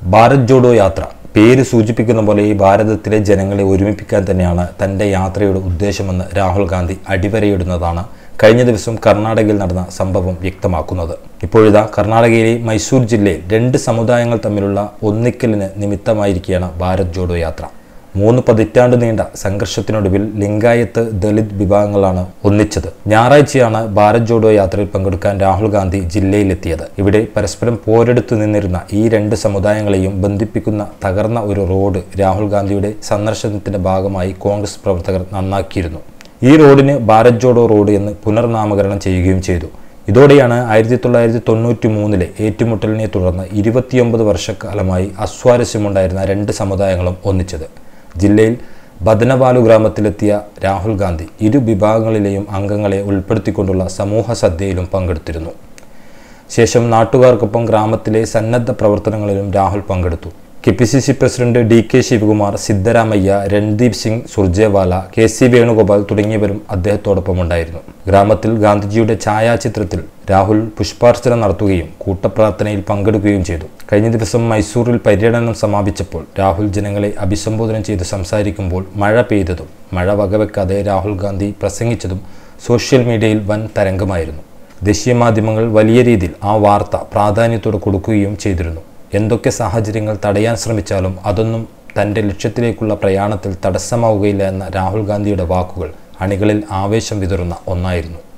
ഭാരത് ജോഡോ യാത്ര പേര് സൂചിപ്പിക്കുന്ന പോലെ ഈ ഭാരതത്തിലെ ജനങ്ങളെ ഒരുമിപ്പിക്കാൻ തന്നെയാണ് തൻ്റെ യാത്രയുടെ ഉദ്ദേശമെന്ന് രാഹുൽ ഗാന്ധി അടിവരയിടുന്നതാണ് കഴിഞ്ഞ ദിവസം കർണാടകയിൽ നടന്ന സംഭവം വ്യക്തമാക്കുന്നത് ഇപ്പോഴിതാ കർണാടകയിലെ മൈസൂർ ജില്ലയിൽ രണ്ട് സമുദായങ്ങൾ തമ്മിലുള്ള ഒന്നിക്കലിന് നിമിത്തമായിരിക്കുകയാണ് ഭാരത് ജോഡോ യാത്ര മൂന്ന് പതിറ്റാണ്ട് നീണ്ട സംഘർഷത്തിനൊടുവിൽ ലിംഗായത്ത് ദളിത് വിഭാഗങ്ങളാണ് ഒന്നിച്ചത് ഞായറാഴ്ചയാണ് ഭാരത് ജോഡോ യാത്രയിൽ പങ്കെടുക്കാൻ രാഹുൽ ഗാന്ധി ജില്ലയിലെത്തിയത് ഇവിടെ പരസ്പരം പോരെടുത്തു നിന്നിരുന്ന ഈ രണ്ട് സമുദായങ്ങളെയും ബന്ധിപ്പിക്കുന്ന തകർന്ന ഒരു റോഡ് രാഹുൽ ഗാന്ധിയുടെ സന്ദർശനത്തിന്റെ ഭാഗമായി കോൺഗ്രസ് പ്രവർത്തകർ നന്നാക്കിയിരുന്നു ഈ റോഡിന് ഭാരത് ജോഡോ റോഡ് എന്ന് പുനർനാമകരണം ചെയ്യുകയും ചെയ്തു ഇതോടെയാണ് ആയിരത്തി തൊള്ളായിരത്തി തൊണ്ണൂറ്റി മൂന്നിലെ ഏറ്റുമുട്ടലിനെ തുടർന്ന് ഇരുപത്തിയൊമ്പത് വർഷക്കാലമായി അസ്വാരസ്യമുണ്ടായിരുന്ന രണ്ട് സമുദായങ്ങളും ഒന്നിച്ചത് ജില്ലയിൽ ബദനവാലു ഗ്രാമത്തിലെത്തിയ രാഹുൽ ഗാന്ധി ഇരു വിഭാഗങ്ങളിലെയും അംഗങ്ങളെ ഉൾപ്പെടുത്തിക്കൊണ്ടുള്ള സമൂഹ സദ്യയിലും പങ്കെടുത്തിരുന്നു ശേഷം നാട്ടുകാർക്കൊപ്പം ഗ്രാമത്തിലെ സന്നദ്ധ പ്രവർത്തനങ്ങളിലും രാഹുൽ പങ്കെടുത്തു K P C C president D K Shivakumar Siddaramaiah Randeep Singh Surjewala K C Venugopal തുടങ്ങിയവരും അദ്ദേഹത്തോടൊപ്പം ഉണ്ടായിരുന്നു ഗ്രാമത്തിൽ ഗാന്ധിജിയുടെ ഛായാചിത്രത്തിൽ രാഹുൽ പുഷ്പാർച്ചന നടത്തുകയും കൂട്ടപ്രാർത്ഥനയിൽ പങ്കെടുക്കുകയും ചെയ്തു കഴിഞ്ഞ ദിവസം മൈസൂരിൽ പര്യടനം സമാപിച്ചപ്പോൾ രാഹുൽ ജനങ്ങളെ അഭിസംബോധന ചെയ്ത് സംസാരിക്കുമ്പോൾ മഴ പെയ്തതും മഴ വകവെക്കാതെ രാഹുൽ ഗാന്ധി പ്രസംഗിച്ചതും സോഷ്യൽ മീഡിയയിൽ വൻ തരംഗമായിരുന്നു ദേശീയ മാധ്യമങ്ങൾ വലിയ രീതിയിൽ ആ വാർത്ത പ്രാധാന്യത്തോടെ കൊടുക്കുകയും ചെയ്തിരുന്നു എന്തൊക്കെ സാഹചര്യങ്ങൾ തടയാൻ ശ്രമിച്ചാലും അതൊന്നും തൻ്റെ ലക്ഷ്യത്തിലേക്കുള്ള പ്രയാണത്തിൽ തടസ്സമാവുകയില്ല എന്ന രാഹുൽ ഗാന്ധിയുടെ വാക്കുകൾ അണികളിൽ ആവേശം വിതറുന്ന ഒന്നായിരുന്നു